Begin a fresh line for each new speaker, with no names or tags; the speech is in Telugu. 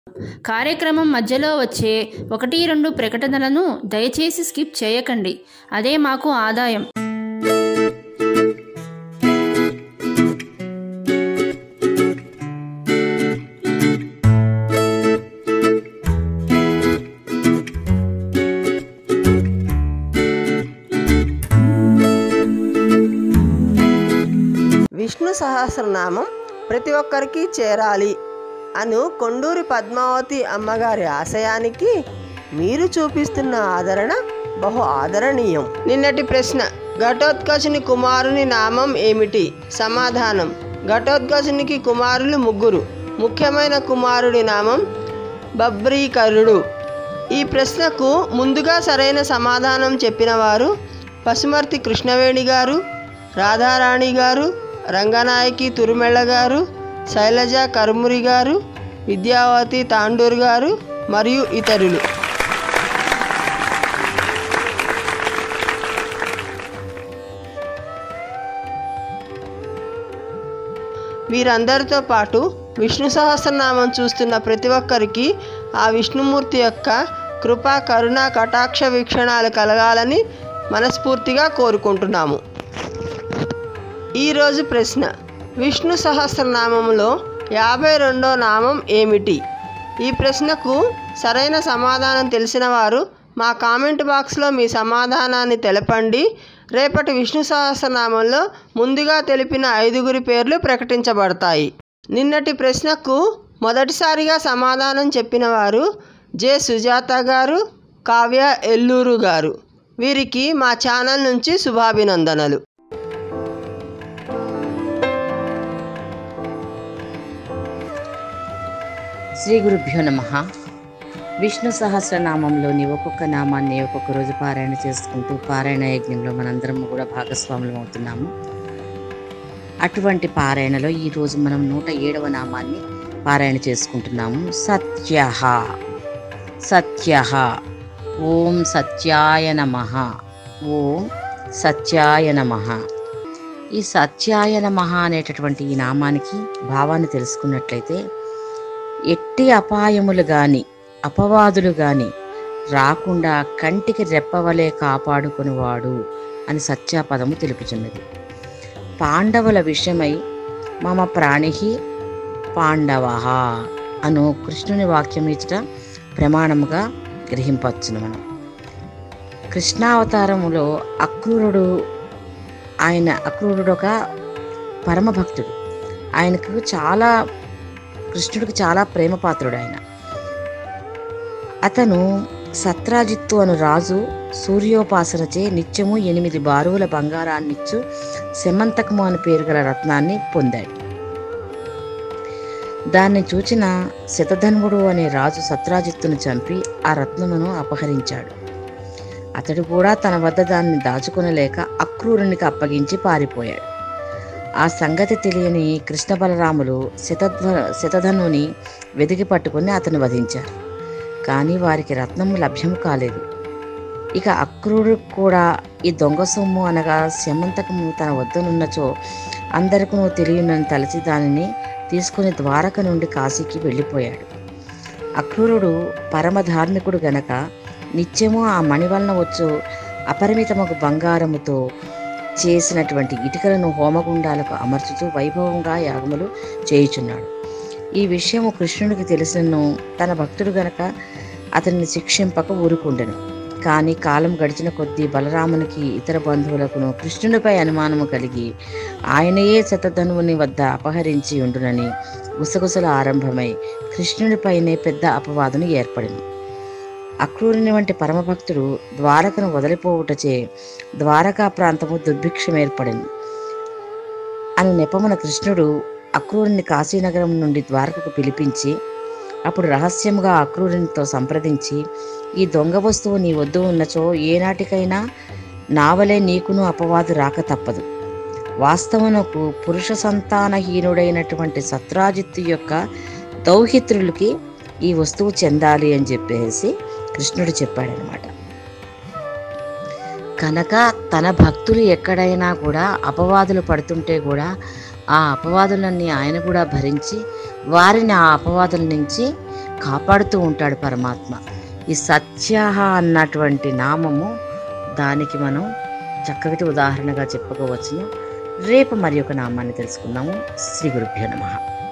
కార్యక్రమం మధ్యలో వచ్చే ఒకటి రెండు ప్రకటనలను దయచేసి స్కిప్ చేయకండి అదే మాకు ఆదాయం
విష్ణు సహస్రనామం ప్రతి ఒక్కరికి చేరాలి అను కొండూరి పద్మావతి అమ్మగారి ఆశయానికి మీరు చూపిస్తున్న ఆదరణ బహు ఆదరణీయం నిన్నటి ప్రశ్న ఘటోత్కచుని కుమారుని నామం ఏమిటి సమాధానం ఘటోత్కచునికి కుమారులు ముగ్గురు ముఖ్యమైన కుమారుడి నామం బబ్రీకరుడు ఈ ప్రశ్నకు ముందుగా సరైన సమాధానం చెప్పిన వారు పసుమర్తి కృష్ణవేణి గారు రాధారాణి గారు రంగనాయకి తురుమెళ్ళ గారు శైలజ కరుమురి గారు విద్యావతి తాండూర్ గారు మరియు ఇతరులు వీరందరితో పాటు విష్ణు సహస్రనామం చూస్తున్న ప్రతి ఒక్కరికి ఆ విష్ణుమూర్తి యొక్క కృపా కరుణ కటాక్ష వీక్షణాలు కలగాలని మనస్ఫూర్తిగా కోరుకుంటున్నాము ఈరోజు ప్రశ్న విష్ణు సహస్రనామంలో యాభై రెండో నామం ఏమిటి ఈ ప్రశ్నకు సరైన సమాధానం తెలిసిన వారు మా కామెంట్ బాక్స్లో మీ సమాధానాన్ని తెలపండి రేపటి విష్ణు సహస్రనామంలో ముందుగా తెలిపిన ఐదుగురి పేర్లు ప్రకటించబడతాయి నిన్నటి ప్రశ్నకు మొదటిసారిగా సమాధానం చెప్పిన వారు జె సుజాత గారు కావ్య ఎల్లూరు గారు వీరికి మా ఛానల్ నుంచి శుభాభినందనలు
శ్రీ గురుభ్యో నమ విష్ణు సహస్రనామంలోని ఒక్కొక్క నామాన్ని ఒక్కొక్క రోజు పారాయణ చేసుకుంటూ పారాయణ యజ్ఞంలో మనందరం కూడా భాగస్వాములం అవుతున్నాము అటువంటి పారాయణలో ఈరోజు మనం నూట ఏడవ నామాన్ని పారాయణ చేసుకుంటున్నాము సత్య సత్య ఓం సత్యాయ నమ ఓం సత్యాయ నమ ఈ సత్యాయ నమ అనేటటువంటి ఈ నామానికి భావాన్ని తెలుసుకున్నట్లయితే ఎట్టి అపాయములు గాని అపవాదులు గాని రాకుండా కంటికి రెప్పవలే కాపాడుకునివాడు అని సత్యాపదము తెలుపుచున్నది పాండవుల విషయమై మమ ప్రాణి పాండవ అను కృష్ణుని వాక్యం ఇచ్చట ప్రమాణముగా గ్రహింపవచ్చును మనం కృష్ణావతారములో అక్రూరుడు ఆయన అక్రూరుడు ఒక పరమభక్తుడు ఆయనకు చాలా కృష్ణుడికి చాలా ప్రేమపాత్రుడు ఆయన అతను సత్రాజిత్తు అను రాజు సూర్యోపాసనచే నిత్యము ఎనిమిది బారువుల బంగారాన్నిచ్చు సెమంతకము అని పేరు గల రత్నాన్ని పొందాడు దాన్ని చూచిన శతధన్వుడు అనే రాజు సత్రాజిత్తును చంపి ఆ రత్నమును అపహరించాడు అతడు కూడా తన వద్ద దాన్ని దాచుకొనలేక అక్రూరునికి అప్పగించి పారిపోయాడు ఆ సంగతి తెలియని కృష్ణ బలరాములు శతధ్వ శతధనుని వెతికి పట్టుకుని అతను వధించారు కానీ వారికి రత్నము లభ్యం కాలేదు ఇక అక్రూరు కూడా ఈ దొంగ సొమ్ము అనగా శమంతకము తన వద్దనున్నచో అందరికీ తెలియనని తలచి దానిని తీసుకుని ద్వారక నుండి కాశీకి వెళ్ళిపోయాడు అక్రూరుడు పరమధార్మికుడు గనక నిత్యము ఆ మణి వలన వచ్చు అపరిమితమగు బంగారముతో చేసినటువంటి ఇటుకలను హోమగుండాలకు అమర్చుతూ వైభవంగా యాగములు చేయుచున్నాడు ఈ విషయము కృష్ణుడికి తెలిసినను తన భక్తుడు గనక అతన్ని శిక్షింపక ఊరుకుండెను కానీ కాలం గడిచిన కొద్దీ బలరామునికి ఇతర బంధువులకును కృష్ణుడిపై అనుమానము కలిగి ఆయనయే శతధనువుని వద్ద అపహరించి ఉండునని గుసగుసలు ఆరంభమై కృష్ణుడిపైనే పెద్ద అపవాదును ఏర్పడింది అక్రూరుని వంటి పరమభక్తుడు ద్వారకను వదిలిపోవుటచే ద్వారకా ప్రాంతము దుర్భిక్షం ఏర్పడింది అని నెపమున కృష్ణుడు అక్రూరుని కాశీనగరం నుండి ద్వారకకు పిలిపించి అప్పుడు రహస్యముగా అక్రూరునితో సంప్రదించి ఈ దొంగ వస్తువు నీ వద్దు ఉన్నచో ఏనాటికైనా నావలే నీకును అపవాదు రాక తప్పదు వాస్తవనకు పురుష సంతానహీనుడైనటువంటి సత్రాజిత్తు యొక్క దౌహిత్రులకి ఈ వస్తువు చెందాలి అని చెప్పేసి కృష్ణుడు చెప్పాడనమాట కనుక తన భక్తులు ఎక్కడైనా కూడా అపవాదులు పడుతుంటే కూడా ఆ అపవాదులన్నీ ఆయన కూడా భరించి వారిని ఆ అపవాదుల నుంచి కాపాడుతూ ఉంటాడు పరమాత్మ ఈ సత్యాహ అన్నటువంటి నామము దానికి మనం చక్కటి ఉదాహరణగా చెప్పుకోవచ్చును రేపు మరి ఒక నామాన్ని తెలుసుకుందాము శ్రీ గురుభ్యో నమః